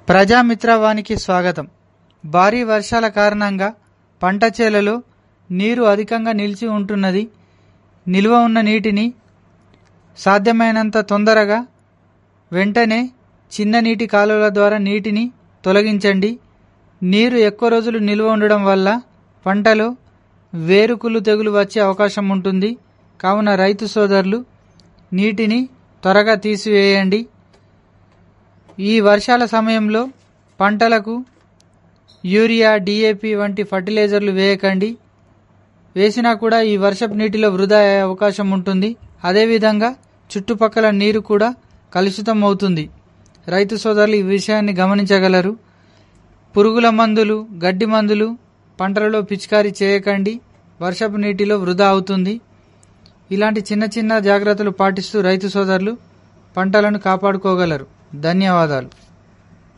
ప్రజామిత్రవానికి స్వాగతం భారీ వర్షాల కారణంగా పంట చేలలో నీరు అధికంగా నిలిచి ఉంటున్నది నిల్వ ఉన్న నీటిని సాధ్యమైనంత తొందరగా వెంటనే చిన్న నీటి కాలువల ద్వారా నీటిని తొలగించండి నీరు ఎక్కువ రోజులు నిల్వ ఉండడం వల్ల పంటలో వేరుకులు తెగులు వచ్చే అవకాశం ఉంటుంది కావున రైతు సోదరులు నీటిని త్వరగా తీసివేయండి ఈ వర్షాల సమయంలో పంటలకు యూరియా డిఏపి వంటి ఫర్టిలైజర్లు వేయకండి వేసినా కూడా ఈ వర్షపు నీటిలో వృధా అయ్యే అవకాశం ఉంటుంది అదేవిధంగా చుట్టుపక్కల నీరు కూడా కలుషితం అవుతుంది రైతు సోదరులు ఈ విషయాన్ని గమనించగలరు పురుగుల మందులు గడ్డి మందులు పంటలలో పిచికారీ చేయకండి వర్షపు నీటిలో వృధా అవుతుంది ఇలాంటి చిన్న చిన్న జాగ్రత్తలు పాటిస్తూ రైతు సోదరులు పంటలను కాపాడుకోగలరు ధన్యవాదాలు